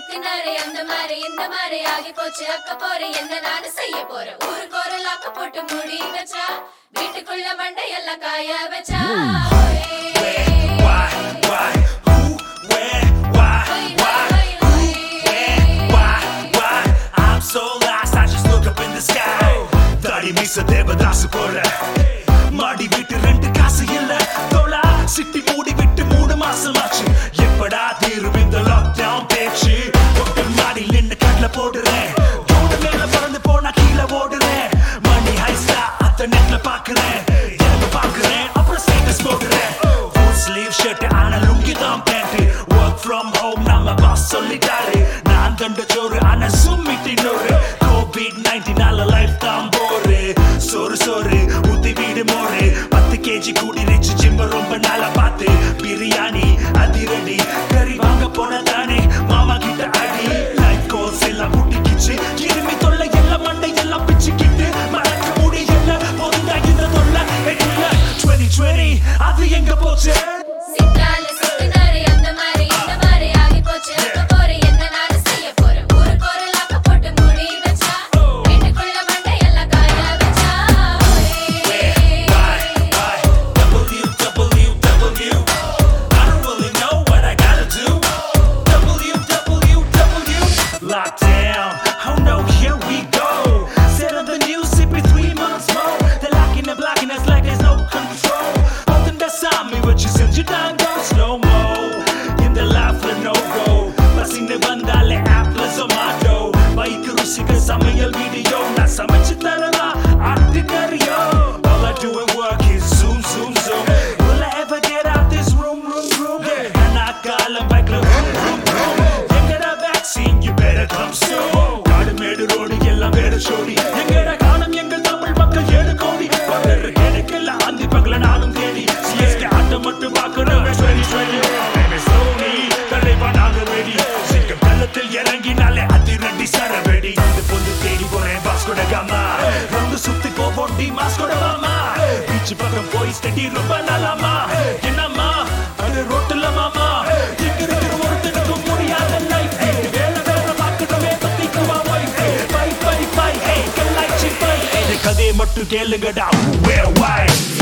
சுத்தினாரு அந்த மாதிரி இந்த மாதிரி ஆகி போச்சு அக்க போற என்ன நானு செய்ய போறேன் ஊருக்கு ஒரு லாக்க போட்டு மூடி வச்சா வீட்டுக்குள்ள மண்டையெல்லாம் காய வச்சா Why, why, who, where, why, why, why, why? I'm so lost, I just look up in the sky. தாடி மீச தேவதாசு போல மாடி விட்டு ரெண்டு காசு இல்ல தோலா சிட்டி மூடி விட்டு மூணு மாசம் ஆச்சு எப்படா தீரும் இந்த லாக்டவுன் பேச்சு ஒட்டு மாடி நின்னு கடல போடுறேன் ரோடு மேல பறந்து போனா கீழே ஓடுறேன் மணி ஹைஸ்டா அத்த நெட்ல பாக்குறேன் எனக்கு பாக்குறேன் அப்புறம் ஸ்டேட்டஸ் போடுறேன் ஃபுல் ஸ்லீவ் ஷர்ட் ஆனா லுங்கி தான் பேண்ட் ஒர்க் ஃப்ரம் ஹோம் நம்ம பாஸ் சொல்லிட்டாரு நான் கண்ட ஜோறு ஆனா சும்மிட்டி நூறு கோவிட் நைன்டீனால லைஃப் தான் போரு சோறு சோறு ஊத்தி வீடு மோரு பத்து கேஜி கூடி ரிச்சு ஜிம்ம ரொம்ப நாளா பார்த்து பிரியாணி அதிரடி கறி வாங்க போனதானே மாமா கிட்ட அடி லைஃப் கோல்ஸ் எல்லாம் முட்டிக்கிச்சு கிருமி தொல்லை எல்லாம் மண்டை எல்லாம் பிச்சுக்கிட்டு மறக்க முடியல போதுண்டா இந்த தொல்லை 2020 அது எங்க போச்சு சித்தால சுத்தினாரு அந்த மாதிரி இந்த மாதிரி ஆகி போச்சு அக்க போற என்ன நானு செய்ய போறேன் ஊருக்கு ஒரு லாக்க போட்டு மூடி வச்சா வீட்டுக்குள்ள மண்டையெல்லாம் காய வச்சா Why, why, WWW? I don't really know what I gotta do. WWW. Lockdown. Oh no, here we go. Set up the new city three months more. They're locking and blocking us like there's no control. Holding the me what you said you done go slow mo. In the life of no go. Passing the vandale apples tomato. Bike ருசிக சமையல் video நான் சமைச்சு தரலாம் ஆட்டுக்கறியோ All I do at work is zoom zoom zoom Will I ever get out this room room room நான் காலம் பைக்ல room room room எங்கடா vaccine you better come soon காடு மேடு road எல்லாம் வேறு சோடி எங்கடா காணும் எங்கள் தமிழ் மக்கள் ஏழு கோடி பகல் எனக்கெல்லாம் அந்தி பகல நானும் தேடி சிஎஸ்கே ஆட்டம் மட்டும் பார்க்கணும் சரி சரி சோனி தலைவா நாங்க ரெடி சிங்கம் கள்ளத்தில் இறங்கினாலே அதிரடி சரவெடி இந்த பொண்ணு தேடி போறேன் பாஸ்கோட காமா ரவுண்டு சுத்தி போவோம் டி மாஸ்கோட மாமா பீச் பக்கம் போய் ஸ்டடி ரொம்ப நல்லாமா என்னம்மா அது ரோட்டுல மாமா எங்க இருக்கிற ஒருத்தனுக்கும் முடியாத லைஃப் வேலை வேலை பார்க்கணுமே பத்திக்குவா wife bye bye bye hey கல்லாய்ச்சி பை கதையை மட்டும் கேளுங்கடா where why